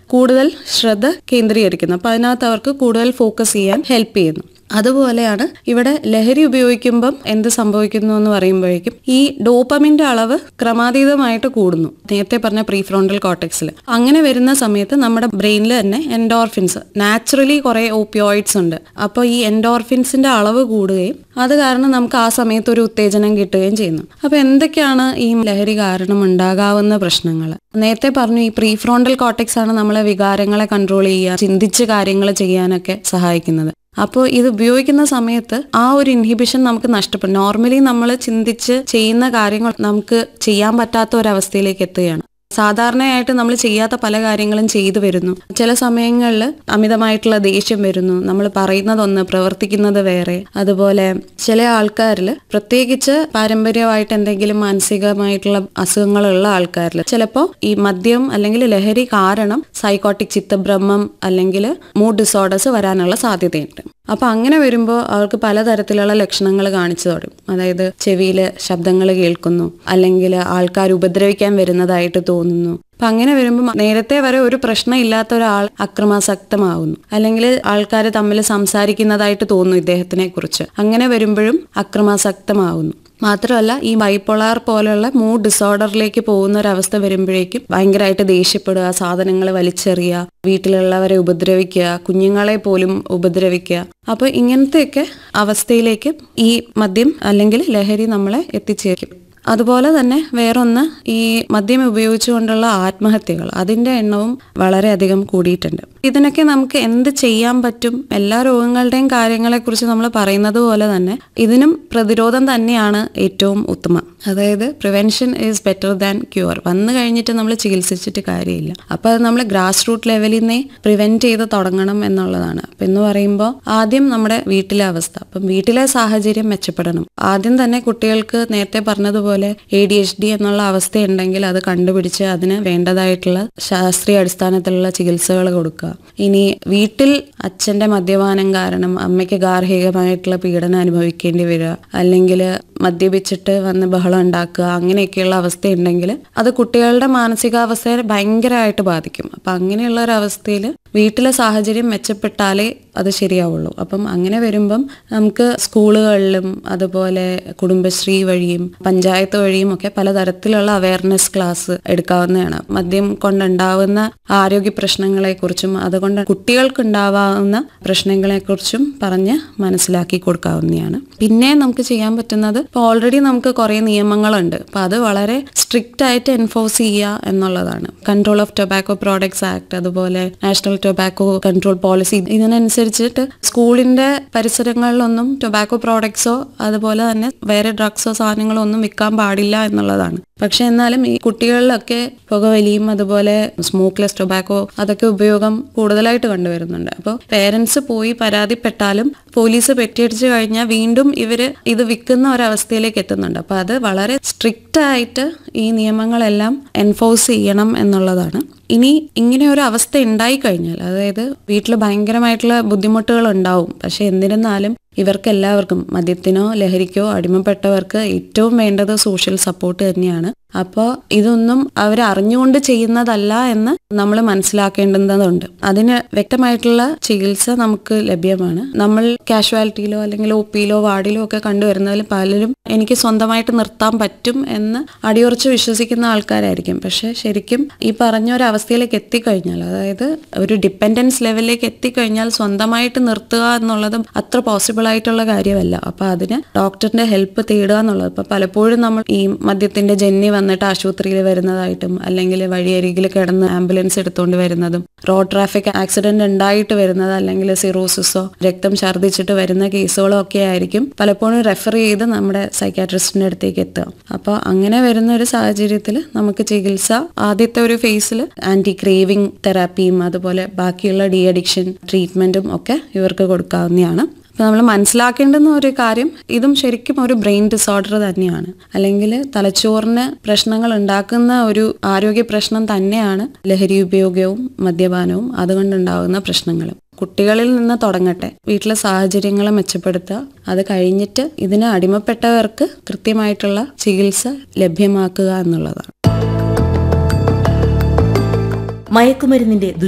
കൂടുതൽ ശ്രദ്ധ കേന്ദ്രീകരിക്കുന്നു അപ്പോൾ അതിനകത്ത് അവർക്ക് കൂടുതൽ ഫോക്കസ് ചെയ്യാൻ ഹെൽപ്പ് ചെയ്യുന്നു അതുപോലെയാണ് ഇവിടെ ലഹരി ഉപയോഗിക്കുമ്പം എന്ത് സംഭവിക്കുന്നു എന്ന് പറയുമ്പോഴേക്കും ഈ ഡോപ്പമിന്റെ അളവ് ക്രമാതീതമായിട്ട് കൂടുന്നു നേരത്തെ പറഞ്ഞ പ്രീ ഫ്രോണ്ടൽ കോട്ടക്സിൽ അങ്ങനെ വരുന്ന സമയത്ത് നമ്മുടെ ബ്രെയിനിൽ തന്നെ എൻഡോർഫിൻസ് നാച്ചുറലി കുറെ ഓപ്പിയോയിഡ്സ് ഉണ്ട് അപ്പോൾ ഈ എൻഡോർഫിൻസിന്റെ അളവ് കൂടുകയും അത് കാരണം നമുക്ക് ആ സമയത്ത് ഒരു ഉത്തേജനം കിട്ടുകയും ചെയ്യുന്നു അപ്പോൾ എന്തൊക്കെയാണ് ഈ ലഹരി കാരണം ഉണ്ടാകാവുന്ന പ്രശ്നങ്ങൾ നേരത്തെ പറഞ്ഞു ഈ പ്രീ ഫ്രോണ്ടൽ കോട്ടക്സ് ആണ് നമ്മളെ വികാരങ്ങളെ കൺട്രോൾ ചെയ്യുക ചിന്തിച്ച് കാര്യങ്ങൾ ചെയ്യാനൊക്കെ സഹായിക്കുന്നത് അപ്പോൾ ഇത് ഉപയോഗിക്കുന്ന സമയത്ത് ആ ഒരു ഇൻഹിബിഷൻ നമുക്ക് നഷ്ടപ്പെടും നോർമലി നമ്മൾ ചിന്തിച്ച് ചെയ്യുന്ന കാര്യങ്ങൾ നമുക്ക് ചെയ്യാൻ പറ്റാത്ത ഒരവസ്ഥയിലേക്ക് എത്തുകയാണ് സാധാരണയായിട്ട് നമ്മൾ ചെയ്യാത്ത പല കാര്യങ്ങളും ചെയ്തു വരുന്നു ചില സമയങ്ങളിൽ അമിതമായിട്ടുള്ള ദേഷ്യം വരുന്നു നമ്മൾ പറയുന്നതൊന്ന് പ്രവർത്തിക്കുന്നത് വേറെ അതുപോലെ ചില ആൾക്കാരിൽ പ്രത്യേകിച്ച് പാരമ്പര്യമായിട്ട് എന്തെങ്കിലും മാനസികമായിട്ടുള്ള അസുഖങ്ങളുള്ള ആൾക്കാരിൽ ചിലപ്പോൾ ഈ മദ്യം അല്ലെങ്കിൽ ലഹരി കാരണം സൈക്കോട്ടിക് ചിത്തഭ്രമം അല്ലെങ്കിൽ മൂഡ് ഡിസോർഡേഴ്സ് വരാനുള്ള സാധ്യതയുണ്ട് അപ്പൊ അങ്ങനെ വരുമ്പോൾ അവർക്ക് പലതരത്തിലുള്ള ലക്ഷണങ്ങൾ കാണിച്ചു തുടങ്ങും അതായത് ചെവിയിൽ ശബ്ദങ്ങൾ കേൾക്കുന്നു അല്ലെങ്കിൽ ആൾക്കാർ ഉപദ്രവിക്കാൻ വരുന്നതായിട്ട് തോന്നുന്നു അപ്പൊ അങ്ങനെ വരുമ്പോൾ നേരത്തെ വരെ ഒരു പ്രശ്നം ഇല്ലാത്ത ഒരാൾ അക്രമാസക്തമാവുന്നു അല്ലെങ്കിൽ ആൾക്കാർ തമ്മിൽ സംസാരിക്കുന്നതായിട്ട് തോന്നുന്നു ഇദ്ദേഹത്തിനെ കുറിച്ച് അങ്ങനെ വരുമ്പോഴും അക്രമാസക്തമാവുന്നു മാത്രമല്ല ഈ ബൈപ്പോളാർ പോലുള്ള മൂഡ് ഡിസോർഡറിലേക്ക് പോകുന്ന ഒരു അവസ്ഥ വരുമ്പോഴേക്കും ഭയങ്കരമായിട്ട് ദേഷ്യപ്പെടുക സാധനങ്ങൾ വലിച്ചെറിയുക വീട്ടിലുള്ളവരെ ഉപദ്രവിക്കുക കുഞ്ഞുങ്ങളെ പോലും ഉപദ്രവിക്കുക അപ്പോൾ ഇങ്ങനത്തെയൊക്കെ അവസ്ഥയിലേക്ക് ഈ മദ്യം അല്ലെങ്കിൽ ലഹരി നമ്മളെ എത്തിച്ചേക്കും അതുപോലെ തന്നെ വേറൊന്ന് ഈ മദ്യം ഉപയോഗിച്ചുകൊണ്ടുള്ള ആത്മഹത്യകൾ അതിന്റെ എണ്ണവും വളരെയധികം കൂടിയിട്ടുണ്ട് ഇതിനൊക്കെ നമുക്ക് എന്ത് ചെയ്യാൻ പറ്റും എല്ലാ രോഗങ്ങളുടെയും കാര്യങ്ങളെക്കുറിച്ച് നമ്മൾ പറയുന്നത് പോലെ തന്നെ ഇതിനും പ്രതിരോധം തന്നെയാണ് ഏറ്റവും ഉത്തമം അതായത് prevention is better than cure വന്നു കഴിഞ്ഞിട്ട് നമ്മൾ ചികിത്സിച്ചിട്ട് കാര്യമില്ല അപ്പോൾ അത് നമ്മൾ ഗ്രാസ് റൂട്ട് ലെവലിൽ നിന്നേ പ്രിവെന്റ് ചെയ്ത് തുടങ്ങണം എന്നുള്ളതാണ് അപ്പം എന്ന് പറയുമ്പോൾ ആദ്യം നമ്മുടെ വീട്ടിലെ അവസ്ഥ അപ്പം വീട്ടിലെ സാഹചര്യം മെച്ചപ്പെടണം ആദ്യം തന്നെ കുട്ടികൾക്ക് നേരത്തെ പറഞ്ഞതുപോലെ എ ഡി എച്ച് ഡി എന്നുള്ള അവസ്ഥയുണ്ടെങ്കിൽ അത് കണ്ടുപിടിച്ച് അതിന് വേണ്ടതായിട്ടുള്ള ശാസ്ത്രീയ അടിസ്ഥാനത്തിലുള്ള ചികിത്സകൾ കൊടുക്കുക ഇനി വീട്ടിൽ അച്ഛന്റെ മദ്യപാനം കാരണം അമ്മയ്ക്ക് ഗാർഹികമായിട്ടുള്ള പീഡനം അനുഭവിക്കേണ്ടി വരിക അല്ലെങ്കിൽ മദ്യപിച്ചിട്ട് വന്ന് ബഹളം ഉണ്ടാക്കുക അങ്ങനെയൊക്കെയുള്ള അവസ്ഥയുണ്ടെങ്കിൽ അത് കുട്ടികളുടെ മാനസികാവസ്ഥയെ ഭയങ്കരമായിട്ട് ബാധിക്കും അപ്പം അങ്ങനെയുള്ള ഒരു അവസ്ഥയിൽ വീട്ടിലെ സാഹചര്യം മെച്ചപ്പെട്ടാലേ അത് ശരിയാവുള്ളൂ അപ്പം അങ്ങനെ വരുമ്പം നമുക്ക് സ്കൂളുകളിലും അതുപോലെ കുടുംബശ്രീ വഴിയും പഞ്ചായത്ത് വഴിയും ഒക്കെ പലതരത്തിലുള്ള അവയർനെസ് ക്ലാസ് എടുക്കാവുന്നതാണ് മദ്യം കൊണ്ടുണ്ടാവുന്ന ആരോഗ്യ പ്രശ്നങ്ങളെക്കുറിച്ചും അതുകൊണ്ട് കുട്ടികൾക്ക് ഉണ്ടാവാവുന്ന പ്രശ്നങ്ങളെക്കുറിച്ചും പറഞ്ഞ് മനസ്സിലാക്കി കൊടുക്കാവുന്നതാണ് പിന്നെ നമുക്ക് ചെയ്യാൻ പറ്റുന്നത് ഇപ്പോൾ ഓൾറെഡി നമുക്ക് കുറേ നിയമങ്ങളുണ്ട് അപ്പം അത് വളരെ സ്ട്രിക്റ്റ് ആയിട്ട് എൻഫോഴ്സ് ചെയ്യുക എന്നുള്ളതാണ് control of tobacco products act അതുപോലെ നാഷണൽ ടൊബാക്കോ കൺട്രോൾ പോളിസി ഇതിനനുസരിച്ചിട്ട് സ്കൂളിന്റെ പരിസരങ്ങളിലൊന്നും ടൊബാക്കോ പ്രോഡക്ട്സോ അതുപോലെ തന്നെ വേറെ ഡ്രഗ്സോ സാധനങ്ങളോ ഒന്നും വിൽക്കാൻ പാടില്ല എന്നുള്ളതാണ് പക്ഷെ എന്നാലും ഈ കുട്ടികളിലൊക്കെ പുകവലിയും അതുപോലെ സ്മോക്ക്ലെസ് ടൊബാക്കോ അതൊക്കെ ഉപയോഗം കൂടുതലായിട്ട് കണ്ടുവരുന്നുണ്ട് അപ്പോൾ പേരൻസ് പോയി പരാതിപ്പെട്ടാലും പോലീസ് പെറ്റിയടിച്ചു കഴിഞ്ഞാൽ വീണ്ടും ഇവര് ഇത് വിൽക്കുന്ന ഒരവസ്ഥയിലേക്ക് എത്തുന്നുണ്ട് അപ്പോൾ അത് വളരെ സ്ട്രിക്റ്റ് ആയിട്ട് ഈ നിയമങ്ങളെല്ലാം എൻഫോഴ്സ് ചെയ്യണം എന്നുള്ളതാണ് ഇനി ഇങ്ങനെ ഒരു അവസ്ഥ ഉണ്ടായി കഴിഞ്ഞാൽ അതായത് വീട്ടിൽ ഭയങ്കരമായിട്ടുള്ള ബുദ്ധിമുട്ടുകൾ ഉണ്ടാവും പക്ഷെ എന്നിരുന്നാലും ഇവർക്ക് എല്ലാവർക്കും മദ്യത്തിനോ ലഹരിക്കോ അടിമപ്പെട്ടവർക്ക് ഏറ്റവും വേണ്ടത് സോഷ്യൽ സപ്പോർട്ട് തന്നെയാണ് അപ്പോൾ ഇതൊന്നും അവർ അറിഞ്ഞുകൊണ്ട് ചെയ്യുന്നതല്ല എന്ന് നമ്മൾ മനസ്സിലാക്കേണ്ടതുണ്ട് അതിന് വ്യക്തമായിട്ടുള്ള ചികിത്സ നമുക്ക് ലഭ്യമാണ് നമ്മൾ കാഷ്വാലിറ്റിയിലോ അല്ലെങ്കിൽ ഒ പിയിലോ വാർഡിലോ ഒക്കെ കണ്ടുവരുന്നതിൽ പലരും എനിക്ക് സ്വന്തമായിട്ട് നിർത്താൻ പറ്റും എന്ന് അടിയുറച്ച് വിശ്വസിക്കുന്ന ആൾക്കാരായിരിക്കും പക്ഷെ ശരിക്കും ഈ പറഞ്ഞ ഒരു അവസ്ഥയിലേക്ക് എത്തിക്കഴിഞ്ഞാൽ അതായത് ഒരു ഡിപ്പെൻഡൻസ് ലെവലിലേക്ക് എത്തിക്കഴിഞ്ഞാൽ സ്വന്തമായിട്ട് നിർത്തുക എന്നുള്ളത് അത്ര പോസിബിൾ ആയിട്ടുള്ള കാര്യമല്ല അപ്പൊ അതിന് ഡോക്ടറിന്റെ ഹെൽപ്പ് തേടുക എന്നുള്ളത് ഇപ്പൊ പലപ്പോഴും നമ്മൾ ഈ മദ്യത്തിന്റെ ജന്നി വന്നിട്ട് ആശുപത്രിയിൽ വരുന്നതായിട്ടും അല്ലെങ്കിൽ വഴിയരികിൽ കിടന്ന് ആംബുലൻസ് എടുത്തുകൊണ്ട് വരുന്നതും റോഡ് ട്രാഫിക് ആക്സിഡന്റ് ഉണ്ടായിട്ട് വരുന്നത് അല്ലെങ്കിൽ സിറോസിസോ രക്തം ഛർദ്ദിച്ചിട്ട് വരുന്ന കേസുകളോ ഒക്കെ ആയിരിക്കും പലപ്പോഴും റെഫർ ചെയ്ത് നമ്മുടെ സൈക്കാട്രിസ്റ്റിന്റെ അടുത്തേക്ക് എത്തുക അപ്പോൾ അങ്ങനെ വരുന്ന ഒരു സാഹചര്യത്തിൽ നമുക്ക് ചികിത്സ ആദ്യത്തെ ഒരു ഫേസിൽ ആന്റി ക്രേവിംഗ് തെറാപ്പിയും അതുപോലെ ബാക്കിയുള്ള ഡി അഡിക്ഷൻ ട്രീറ്റ്മെന്റും ഒക്കെ ഇവർക്ക് കൊടുക്കാവുന്നതാണ് അപ്പോൾ നമ്മൾ മനസ്സിലാക്കേണ്ടുന്ന ഒരു കാര്യം ഇതും ശരിക്കും ഒരു ബ്രെയിൻ ഡിസോർഡർ തന്നെയാണ് അല്ലെങ്കിൽ തലച്ചോറിന് പ്രശ്നങ്ങൾ ഉണ്ടാക്കുന്ന ഒരു ആരോഗ്യ പ്രശ്നം തന്നെയാണ് ലഹരി ഉപയോഗവും മദ്യപാനവും അതുകൊണ്ടുണ്ടാകുന്ന പ്രശ്നങ്ങളും കുട്ടികളിൽ നിന്ന് തുടങ്ങട്ടെ വീട്ടിലെ സാഹചര്യങ്ങൾ മെച്ചപ്പെടുത്തുക അത് കഴിഞ്ഞിട്ട് ഇതിന് അടിമപ്പെട്ടവർക്ക് കൃത്യമായിട്ടുള്ള ചികിത്സ ലഭ്യമാക്കുക എന്നുള്ളതാണ് മയക്കുമരുന്നിന്റെ